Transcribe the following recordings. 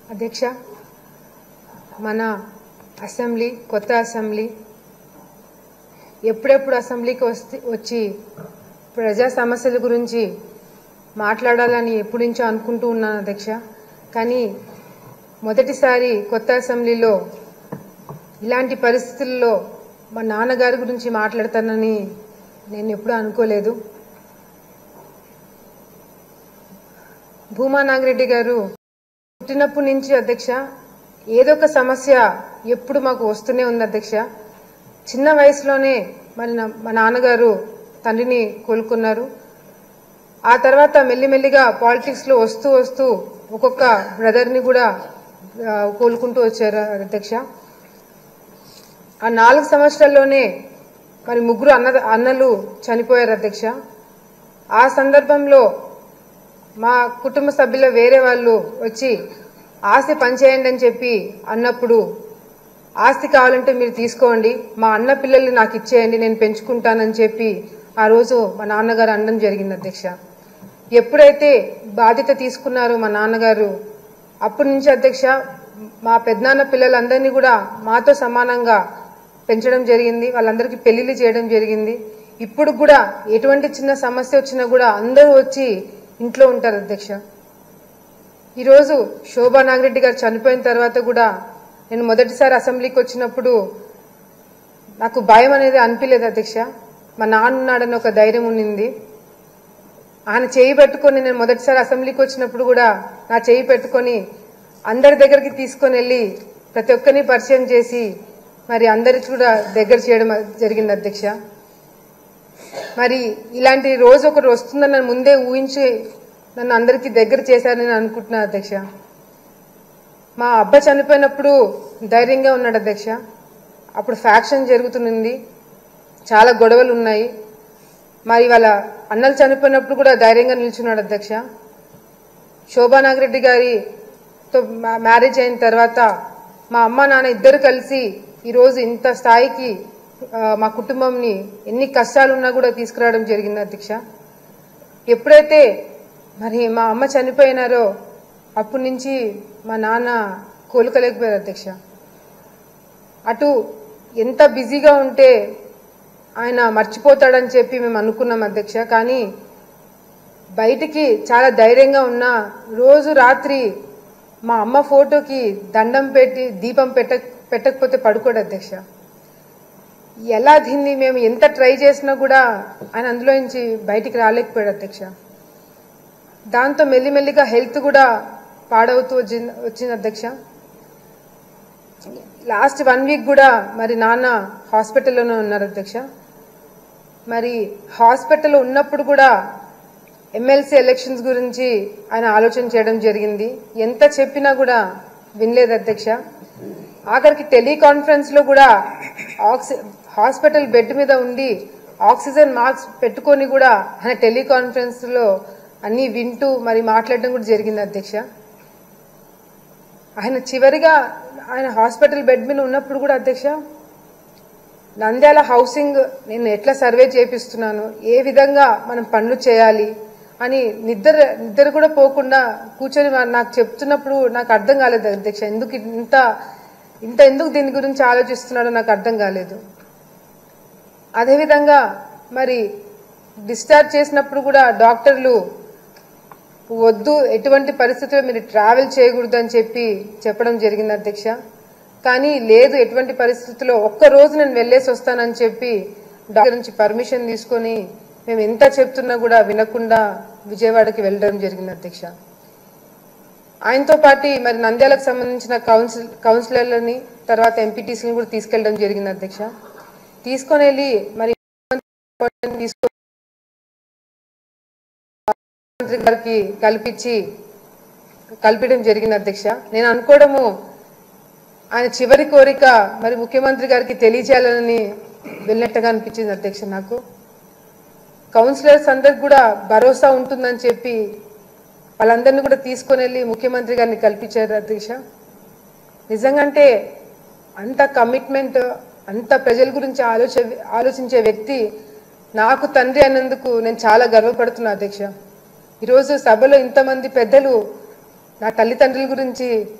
అధ్యక్ష మన అసెంబ్లీ కొత్త అసెంబ్లీ ఎప్పుడెప్పుడు అసెంబ్లీకి వస్తే వచ్చి ప్రజా సమస్యల గురించి మాట్లాడాలని ఎప్పటి నుంచో అనుకుంటూ ఉన్నాను అధ్యక్ష కానీ మొదటిసారి కొత్త అసెంబ్లీలో ఇలాంటి పరిస్థితుల్లో మా నాన్నగారి గురించి మాట్లాడతానని నేను ఎప్పుడూ అనుకోలేదు భూమా నాగిరెడ్డి గారు పుట్టినప్పటి నుంచి అధ్యక్ష ఏదో ఒక సమస్య ఎప్పుడు మాకు వస్తూనే ఉంది అధ్యక్ష చిన్న వయసులోనే మరి నా- మా నాన్నగారు తండ్రిని కోలుకున్నారు ఆ తర్వాత మెల్లిమెల్లిగా పాలిటిక్స్లో వస్తూ వస్తూ ఒక్కొక్క బ్రదర్ని కూడా ఆ, కోలుకుంటూ వచ్చారు అధ్యక్ష ఆ నాలుగు సంవత్సరాల్లోనే మరి ముగ్గురు అన్న అన్నలు చనిపోయారు అధ్యక్ష ఆ సందర్భంలో మా కుటుంబ సభ్యుల వేరే వాళ్ళు వచ్చి ఆస్తి పనిచేయండి అని చెప్పి అన్నప్పుడు ఆస్తి కావాలంటే మీరు తీసుకోండి మా అన్న పిల్లల్ని నాకు ఇచ్చేయండి నేను పెంచుకుంటానని చెప్పి ఆ రోజు మా నాన్నగారు అనడం జరిగింది అధ్యక్ష ఎప్పుడైతే బాధ్యత తీసుకున్నారో మా నాన్నగారు అప్పటి నుంచి అధ్యక్ష మా పెద్దనాన్న పిల్లలందరినీ కూడా మాతో సమానంగా పెంచడం జరిగింది వాళ్ళందరికీ పెళ్లిళ్ళు చేయడం జరిగింది ఇప్పుడు కూడా ఎటువంటి చిన్న సమస్య వచ్చినా కూడా అందరూ వచ్చి ఇంట్లో ఉంటారు అధ్యక్ష ఈరోజు శోభా నాగిరెడ్డి గారు చనిపోయిన తర్వాత కూడా నేను మొదటిసారి అసెంబ్లీకి వచ్చినప్పుడు నాకు భయం అనేది అనిపించలేదు అధ్యక్ష మా నాన్న ఉన్నాడని ఒక ధైర్యం ఉండింది ఆయన చేయి పెట్టుకొని నేను మొదటిసారి అసెంబ్లీకి వచ్చినప్పుడు కూడా నా చేయి పెట్టుకొని అందరి దగ్గరికి తీసుకొని వెళ్ళి ప్రతి ఒక్కరిని పరిచయం చేసి మరి అందరికి కూడా దగ్గర చేయడం జరిగింది అధ్యక్ష మరి ఇలాంటి రోజు ఒకటి వస్తుందని నన్ను ముందే ఊహించి నన్ను అందరికీ దగ్గర చేశారని నేను అనుకుంటున్నాను అధ్యక్ష మా అబ్బ చనిపోయినప్పుడు ధైర్యంగా ఉన్నాడు అధ్యక్ష అప్పుడు ఫ్యాక్షన్ జరుగుతుంది చాలా గొడవలు ఉన్నాయి మరి వాళ్ళ అన్నలు చనిపోయినప్పుడు కూడా ధైర్యంగా నిల్చున్నాడు అధ్యక్ష శోభా నాగిరెడ్డి గారితో మా- మ్యారేజ్ అయిన తర్వాత మా అమ్మ నాన్న ఇద్దరు కలిసి ఈరోజు ఇంత స్థాయికి ఆ, మా కుటుంబంని ఎన్ని కష్టాలు ఉన్నా కూడా తీసుకురావడం జరిగింది అధ్యక్ష ఎప్పుడైతే మరి మా అమ్మ చనిపోయినారో అప్పటి నుంచి మా నాన్న కోలుకోలేకపోయారు అధ్యక్ష అటు ఎంత బిజీగా ఉంటే ఆయన మర్చిపోతాడని చెప్పి మేము అనుకున్నాం అధ్యక్ష కానీ బయటికి చాలా ధైర్యంగా ఉన్నా రోజు రాత్రి మా అమ్మ ఫోటోకి దండం పెట్టి దీపం పెట్ట పెట్టకపోతే పడుకోడు అధ్యక్ష ఎలా దీన్ని మేము ఎంత ట్రై చేసినా కూడా ఆయన అందులో నుంచి బయటికి రాలేకపోయాడు అధ్యక్ష దాంతో మెల్లిమెల్లిగా హెల్త్ కూడా పాడవుతూ వచ్చింది వచ్చింది అధ్యక్ష లాస్ట్ వన్ వీక్ కూడా మరి నాన్న హాస్పిటల్లోనే ఉన్నారు అధ్యక్ష మరి హాస్పిటల్లో ఉన్నప్పుడు కూడా ఎమ్మెల్సీ ఎలక్షన్స్ గురించి ఆయన ఆలోచన చేయడం జరిగింది ఎంత చెప్పినా కూడా వినలేదు అధ్యక్ష ఆఖరికి టెలికాన్ఫరెన్స్ లో కూడా ఆక్సి హాస్పిటల్ బెడ్ మీద ఉండి ఆక్సిజన్ మాస్క్ పెట్టుకొని కూడా ఆయన టెలికాన్ఫరెన్స్ లో అన్ని వింటూ మరి మాట్లాడడం కూడా జరిగింది అధ్యక్ష ఆయన చివరిగా ఆయన హాస్పిటల్ బెడ్ మీద ఉన్నప్పుడు కూడా అధ్యక్ష నంద్యాల హౌసింగ్ నేను ఎట్లా సర్వే చేపిస్తున్నాను ఏ విధంగా మనం పనులు చేయాలి అని నిద్ర నిద్ర కూడా పోకుండా కూర్చొని మా- నాకు చెప్తున్నప్పుడు నాకు అర్థం కాలేదు అధ్యక్ష ఎందుకు ఇంత ఇంత ఎందుకు దీని గురించి ఆలోచిస్తున్నాడో నాకు అర్థం కాలేదు అదేవిధంగా మరి డిశ్చార్జ్ చేసినప్పుడు కూడా డాక్టర్లు వద్దు ఎటువంటి పరిస్థితుల్లో మీరు ట్రావెల్ చేయకూడదు అని చెప్పి చెప్పడం జరిగింది అధ్యక్ష కానీ లేదు ఎటువంటి పరిస్థితుల్లో ఒక్క రోజు నేను వెళ్ళేసి వస్తానని చెప్పి డాక్టర్ నుంచి పర్మిషన్ తీసుకొని మేము ఎంత చెప్తున్నా కూడా వినకుండా విజయవాడకి వెళ్ళడం జరిగింది అధ్యక్ష ఆయనతో పాటు మరి నంద్యాలకు సంబంధించిన కౌన్సిల్ కౌన్సిలర్లని తర్వాత ఎంపీటీసీని కూడా తీసుకెళ్ళడం జరిగింది అధ్యక్ష తీసుకొని వెళ్ళి మరి తీసుకొని ముఖ్యమంత్రి గారికి కల్పించి కల్పించడం జరిగింది అధ్యక్ష నేను అనుకోవడము ఆయన చివరి కోరిక మరి ముఖ్యమంత్రి గారికి తెలియజేయాలని వెళ్ళినట్టుగా అనిపించింది అధ్యక్ష నాకు కౌన్సిలర్స్ అందరికి కూడా భరోసా ఉంటుందని చెప్పి వాళ్ళందరినీ కూడా తీసుకొని వెళ్ళి ముఖ్యమంత్రి గారిని కల్పించారు అధ్యక్ష నిజంగా అంటే అంత కమిట్మెంట్ అంత ప్రజల గురించి ఆలోచ ఆలోచించే వ్యక్తి నాకు తండ్రి అన్నందుకు నేను చాలా గర్వపడుతున్నా అధ్యక్ష ఈరోజు సభలో ఇంతమంది పెద్దలు నా తల్లిదండ్రుల గురించి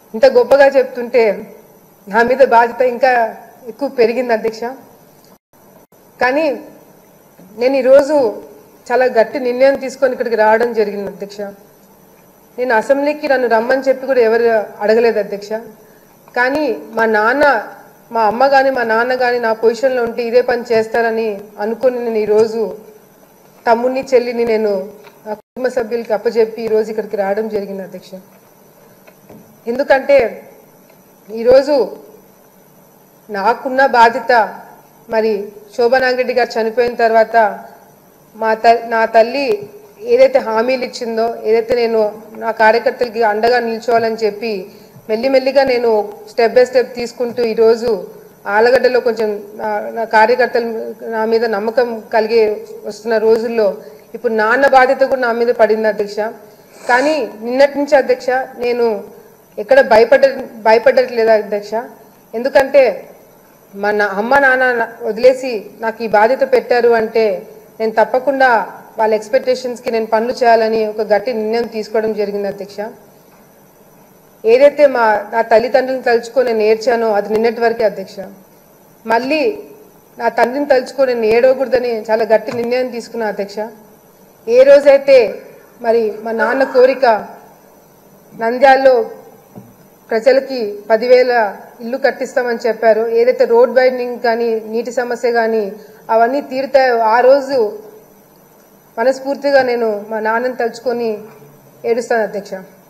ఇంత గొప్పగా చెప్తుంటే నా మీద బాధ్యత ఇంకా ఎక్కువ పెరిగింది అధ్యక్ష కానీ నేను ఈరోజు చాలా గట్టి నిర్ణయం తీసుకొని ఇక్కడికి రావడం జరిగింది అధ్యక్ష నేను అసెంబ్లీకి నన్ను రమ్మని చెప్పి కూడా ఎవరు అడగలేదు అధ్యక్ష కానీ మా నాన్న మా అమ్మ కానీ మా నాన్న కానీ నా పొజిషన్లో ఉంటే ఇదే పని చేస్తారని అనుకుని నేను ఈరోజు తమ్ముడిని చెల్లిని నేను నా కుటుంబ సభ్యులకి అప్పచెప్పి ఈరోజు ఇక్కడికి రావడం జరిగింది అధ్యక్ష ఎందుకంటే ఈరోజు నాకున్న బాధ్యత మరి శోభనాంగరెడ్డి గారు చనిపోయిన తర్వాత మా త నా తల్లి ఏదైతే హామీలు ఇచ్చిందో ఏదైతే నేను నా కార్యకర్తలకి అండగా నిల్చోవాలని చెప్పి మెల్లిమెల్లిగా నేను స్టెప్ బై స్టెప్ తీసుకుంటూ ఈరోజు ఆలగడ్డలో కొంచెం నా నా కార్యకర్తలు నా మీద నమ్మకం కలిగి వస్తున్న రోజుల్లో ఇప్పుడు నాన్న బాధ్యత కూడా నా మీద పడింది అధ్యక్ష కానీ నిన్నటి నుంచి అధ్యక్ష నేను ఎక్కడ భయపడ భయపడట్లేదు అధ్యక్ష ఎందుకంటే మా నా అమ్మ నాన్న నా- వదిలేసి నాకు ఈ బాధ్యత పెట్టారు అంటే నేను తప్పకుండా వాళ్ళ ఎక్స్పెక్టేషన్స్కి నేను పనులు చేయాలని ఒక గట్టి నిర్ణయం తీసుకోవడం జరిగింది అధ్యక్ష ఏదైతే మా నా తల్లిదండ్రులను తలుచుకొని నేను ఏడ్చానో అది నిన్నటి వరకే అధ్యక్ష మళ్ళీ నా తండ్రిని తలుచుకొని నేను ఏడవకూడదని చాలా గట్టి నిర్ణయం తీసుకున్నా అధ్యక్ష ఏ రోజైతే మరి మా నాన్న కోరిక నంద్యాల్లో ప్రజలకి పదివేల ఇల్లు కట్టిస్తామని చెప్పారు ఏదైతే రోడ్ వైడనింగ్ కానీ నీటి సమస్య కానీ అవన్నీ తీరుతాయో ఆ రోజు మనస్ఫూర్తిగా నేను మా నాన్నని తలుచుకొని ఏడుస్తాను అధ్యక్ష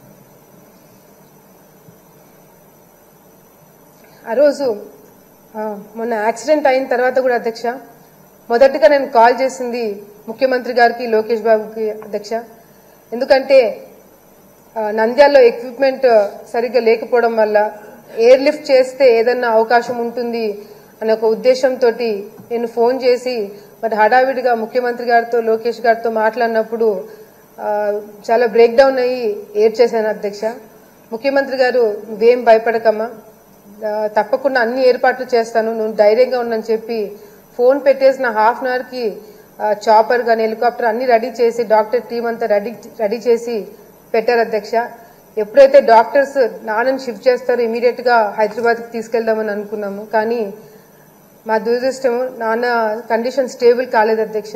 ఆ రోజు ఆ, మొన్న యాక్సిడెంట్ అయిన తర్వాత కూడా అధ్యక్ష మొదటగా నేను కాల్ చేసింది ముఖ్యమంత్రి గారికి లోకేష్ బాబుకి అధ్యక్ష ఎందుకంటే ఆ, నంద్యాలలో ఎక్విప్మెంట్ సరిగ్గా లేకపోవడం వల్ల ఎయిర్ లిఫ్ట్ చేస్తే ఏదన్నా అవకాశం ఉంటుంది అనే ఒక ఉద్దేశంతో నేను ఫోన్ చేసి మరి హడావిడిగా ముఖ్యమంత్రి గారితో లోకేష్ గారితో మాట్లాడినప్పుడు ఆ, చాలా బ్రేక్ డౌన్ అయ్యి ఏడ్చేశాను అధ్యక్ష ముఖ్యమంత్రి గారు నువ్వేం భయపడకమ్మా ఆ, తప్పకుండా అన్ని ఏర్పాట్లు చేస్తాను నువ్వు ధైర్యంగా ఉండని చెప్పి ఫోన్ పెట్టేసిన హాఫ్ అన్ అవర్కి చాపర్ కానీ హెలికాప్టర్ అన్ని రెడీ చేసి డాక్టర్ టీం అంతా రెడీ రెడీ చేసి పెట్టారు అధ్యక్ష ఎప్పుడైతే డాక్టర్స్ నాన్నని షిఫ్ట్ చేస్తారో ఇమీడియట్ గా హైదరాబాద్కి తీసుకెళ్దామని అనుకున్నాము కానీ మా దురదృష్టం నాన్న కండిషన్ స్టేబుల్ కాలేదు అధ్యక్ష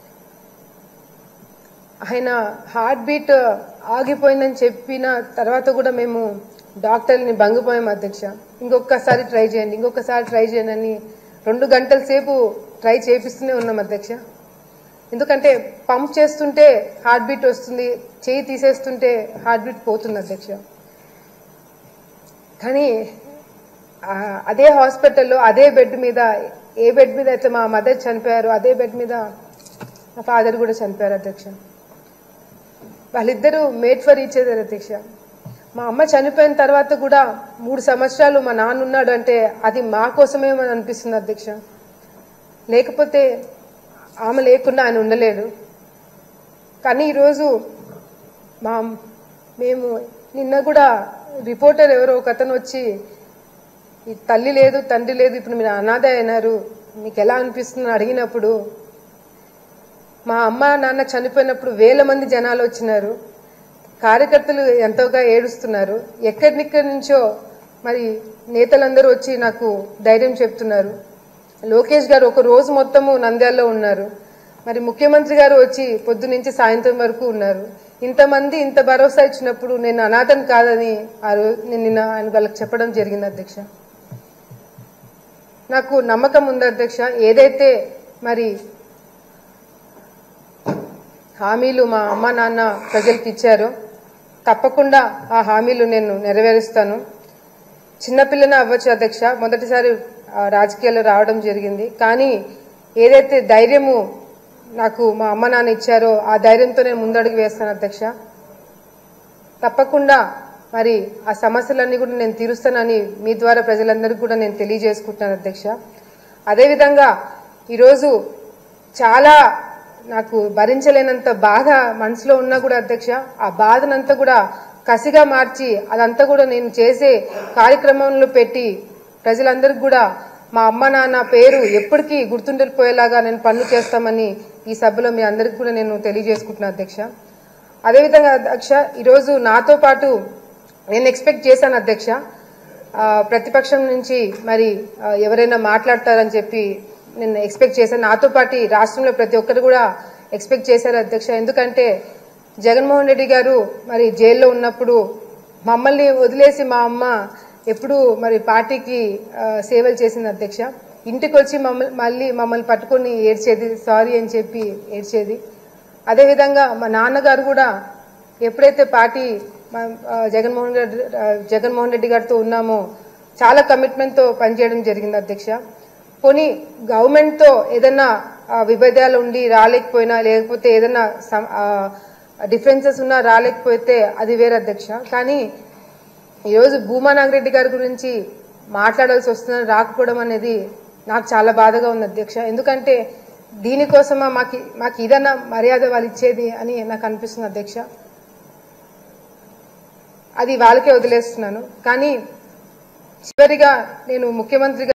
ఆయన హార్ట్ బీట్ ఆగిపోయిందని చెప్పిన తర్వాత కూడా మేము డాక్టర్ని బంగిపోయాం అధ్యక్ష ఇంకొకసారి ట్రై చేయండి ఇంకొకసారి ట్రై చేయండి అని రెండు గంటల సేపు ట్రై చేపిస్తూనే ఉన్నాం అధ్యక్ష ఎందుకంటే పంప్ చేస్తుంటే హార్ట్ బీట్ వస్తుంది చేయి తీసేస్తుంటే హార్ట్ బీట్ పోతుంది అధ్యక్ష కానీ ఆ, అదే హాస్పిటల్లో అదే బెడ్ మీద ఏ బెడ్ మీద అయితే మా మదర్ చనిపోయారో అదే బెడ్ మీద మా ఫాదర్ కూడా చనిపోయారు అధ్యక్ష వాళ్ళిద్దరూ మేడ్ ఫర్ ఈచ్ అదర్ అధ్యక్ష మా అమ్మ చనిపోయిన తర్వాత కూడా మూడు సంవత్సరాలు మా నాన్న ఉన్నాడు అంటే అది మా కోసమే అని అనిపిస్తుంది అధ్యక్ష లేకపోతే ఆమె లేకుండా ఆయన ఉండలేడు కానీ ఈరోజు మా మేము నిన్న కూడా రిపోర్టర్ ఎవరో ఒక అతను వచ్చి ఈ తల్లి లేదు తండ్రి లేదు ఇప్పుడు మీరు అనాథ అయినారు మీకు ఎలా అనిపిస్తుంది అని అడిగినప్పుడు మా అమ్మ నాన్న చనిపోయినప్పుడు వేల మంది జనాలు వచ్చినారు కార్యకర్తలు ఎంతోగా ఏడుస్తున్నారు ఎక్కడినిక్కడి నుంచో మరి నేతలందరూ వచ్చి నాకు ధైర్యం చెప్తున్నారు లోకేష్ గారు ఒక రోజు మొత్తము నంద్యాలలో ఉన్నారు మరి ముఖ్యమంత్రి గారు వచ్చి పొద్దు నుంచి సాయంత్రం వరకు ఉన్నారు ఇంతమంది ఇంత భరోసా ఇచ్చినప్పుడు నేను అనాథం కాదని ఆ రోజు నేను నిన్న ఆయన వాళ్ళకి చెప్పడం జరిగింది అధ్యక్ష నాకు నమ్మకం ఉంది అధ్యక్ష ఏదైతే మరి హామీలు మా అమ్మ నాన్న ప్రజలకు ఇచ్చారో తప్పకుండా ఆ హామీలు నేను నెరవేరుస్తాను చిన్నపిల్లనే అవ్వచ్చు అధ్యక్ష మొదటిసారి ఆ, రాజకీయాల్లో రావడం జరిగింది కానీ ఏదైతే ధైర్యము నాకు మా అమ్మ నాన్న ఇచ్చారో ఆ ధైర్యంతో నేను ముందడుగు వేస్తాను అధ్యక్ష తప్పకుండా మరి ఆ సమస్యలన్నీ కూడా నేను తీరుస్తానని మీ ద్వారా ప్రజలందరికీ కూడా నేను తెలియజేసుకుంటున్నాను అధ్యక్ష అదేవిధంగా ఈరోజు చాలా నాకు భరించలేనంత బాధ మనసులో ఉన్నా కూడా అధ్యక్ష ఆ బాధనంతా కూడా కసిగా మార్చి అదంతా కూడా నేను చేసే కార్యక్రమంలో పెట్టి ప్రజలందరికీ కూడా మా అమ్మ నాన్న పేరు ఎప్పటికీ గుర్తుండిపోయేలాగా నేను పనులు చేస్తామని ఈ సభలో మీ అందరికీ కూడా నేను తెలియజేసుకుంటున్నాను అధ్యక్ష అదేవిధంగా అధ్యక్ష ఈరోజు నాతో పాటు నేను ఎక్స్పెక్ట్ చేశాను అధ్యక్ష ఆ, ప్రతిపక్షం నుంచి మరి ఆ, ఎవరైనా మాట్లాడతారని చెప్పి నేను ఎక్స్పెక్ట్ చేశాను నాతో పాటు రాష్ట్రంలో ప్రతి ఒక్కరు కూడా ఎక్స్పెక్ట్ చేశారు అధ్యక్ష ఎందుకంటే జగన్మోహన్ రెడ్డి గారు మరి జైల్లో ఉన్నప్పుడు మమ్మల్ని వదిలేసి మా అమ్మ ఎప్పుడు మరి పార్టీకి ఆ, సేవలు చేసింది అధ్యక్ష ఇంటికి వచ్చి మమ్మల్ని మళ్ళీ మమ్మల్ని పట్టుకొని ఏడ్చేది సారీ అని చెప్పి ఏడ్చేది అదేవిధంగా మా నాన్నగారు కూడా ఎప్పుడైతే పార్టీ మా- ఆ, జగన్మోహన్ రెడ్డి ఆ, జగన్మోహన్ రెడ్డి గారితో ఉన్నామో చాలా కమిట్మెంట్తో పనిచేయడం జరిగింది అధ్యక్ష పోనీ గవర్నమెంట్తో ఏదైనా ఆ, విభేదాలు ఉండి రాలేకపోయినా లేకపోతే ఏదైనా డిఫరెన్సెస్ ఉన్నా రాలేకపోతే అది వేరే అధ్యక్ష కానీ ఈరోజు భూమా నాగిరెడ్డి గారి గురించి మాట్లాడాల్సి వస్తుందని రాకపోవడం అనేది నాకు చాలా బాధగా ఉంది అధ్యక్ష ఎందుకంటే దీనికోసమా మాకు మాకు ఇదన్నా మర్యాద వాళ్ళు ఇచ్చేది అని నాకు అనిపిస్తుంది అధ్యక్ష అది వాళ్ళకే వదిలేస్తున్నాను కానీ చివరిగా నేను ముఖ్యమంత్రిగా